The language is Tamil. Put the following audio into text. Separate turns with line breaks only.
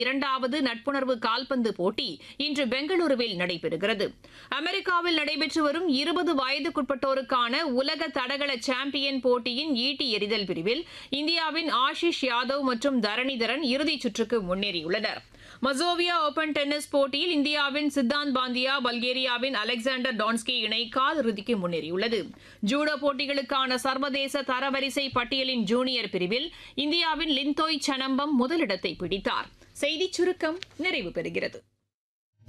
இரண்டாவது நட்புணர்வு கால்பந்து போட்டி இன்று பெங்களூருவில் நடைபெறுகிறது அமெரிக்காவில் நடைபெற்று வரும் இருபது வயதுக்குட்பட்டோருக்கான உலக தடகள சாம்பியன் போட்டியின் ஈட்டி எறிதல் பிரிவில் இந்தியாவின் ஆஷிஷ் யாதவ் மற்றும் தரணிதரன் இறுதிச் சுற்றுக்கு முன்னேறியுள்ளனர் மசோவியா ஓபன் டென்னிஸ் போட்டியில் இந்தியாவின் சித்தாந்த் பாந்தியா பல்கேரியாவின் அலெக்சாண்டர் டான்ஸ்கி இணை காலிறுதிக்கு முன்னேறியுள்ளது ஜூடோ போட்டிகளுக்கான சர்வதேச தரவரிசை பட்டியலின் ஜூனியர் பிரிவில் இந்தியாவின் லிந்தோய் சனம்பம் முதலிடத்தை பிடித்தார் செய்திச் சுருக்கம் நிறைவு பெறுகிறது